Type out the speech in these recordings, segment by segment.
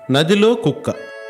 నదిలో కుక్క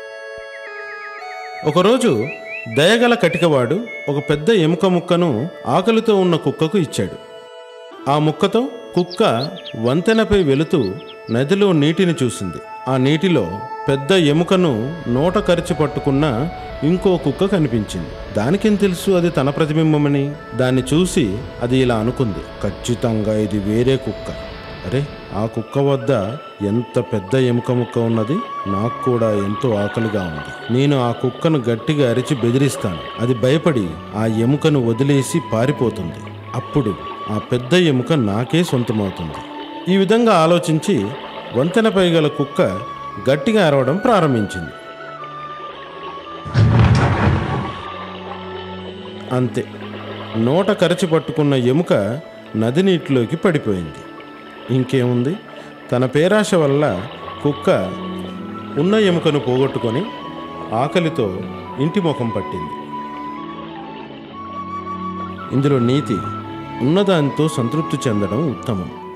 ఒకరోజు దయగల కటికవాడు ఒక పెద్ద ఎముక ముక్కను ఆకలితో ఉన్న కుక్కకు ఇచ్చాడు ఆ ముక్కతో కుక్క వంతెనపై వెళుతూ నదిలో నీటిని చూసింది ఆ నీటిలో పెద్ద ఎముకను నోట కరిచి పట్టుకున్న ఇంకో కుక్క కనిపించింది దానికేం తెలుసు అది తన ప్రతిబింబమని దాన్ని చూసి అది ఇలా అనుకుంది ఖచ్చితంగా ఇది వేరే కుక్క అరే ఆ కుక్క వద్ద ఎంత పెద్ద ఎముక ముక్క ఉన్నది నాకు కూడా ఎంతో ఆకలిగా ఉంది నేను ఆ కుక్కను గట్టిగా అరిచి బెదిరిస్తాను అది భయపడి ఆ ఎముకను వదిలేసి పారిపోతుంది అప్పుడు ఆ పెద్ద ఎముక నాకే సొంతమవుతుంది ఈ విధంగా ఆలోచించి వంతెనపై గల కుక్క గట్టిగా అరవడం ప్రారంభించింది అంతే నోట కరచి పట్టుకున్న ఎముక నది నీటిలోకి పడిపోయింది ఇంకేముంది తన పేరాశ వల్ల కుక్క ఉన్న ఎముకను పోగొట్టుకొని ఆకలితో ఇంటి ముఖం పట్టింది ఇందులో నీతి ఉన్నదానితో సంతృప్తి చెందడం ఉత్తమం